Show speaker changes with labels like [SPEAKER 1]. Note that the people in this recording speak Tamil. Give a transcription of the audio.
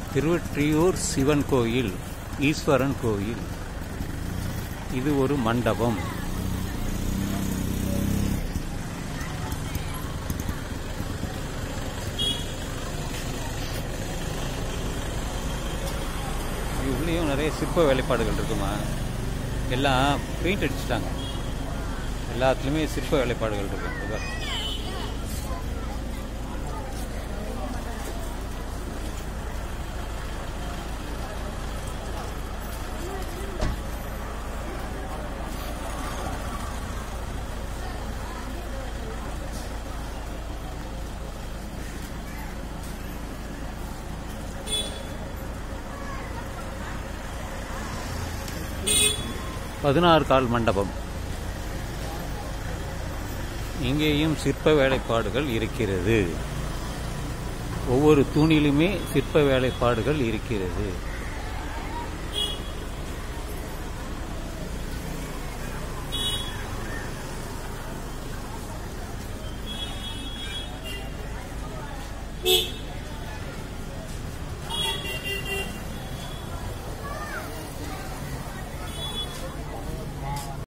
[SPEAKER 1] திருவொற்றியூர் சிவன் கோயில் ஈஸ்வரன் கோயில் இது ஒரு மண்டபம் உள்ளேயும் நிறைய சிற்ப வேலைப்பாடுகள் இருக்குமா எல்லாம் பெயிண்ட் அடிச்சிட்டாங்க எல்லாத்துலேயுமே சிற்ப வேலைப்பாடுகள் இருக்கு இதோ. பதினாறு கால் மண்டபம் இங்கேயும் சிற்ப வேலைப்பாடுகள் இருக்கிறது ஒவ்வொரு தூணிலுமே சிற்ப வேலைப்பாடுகள் இருக்கிறது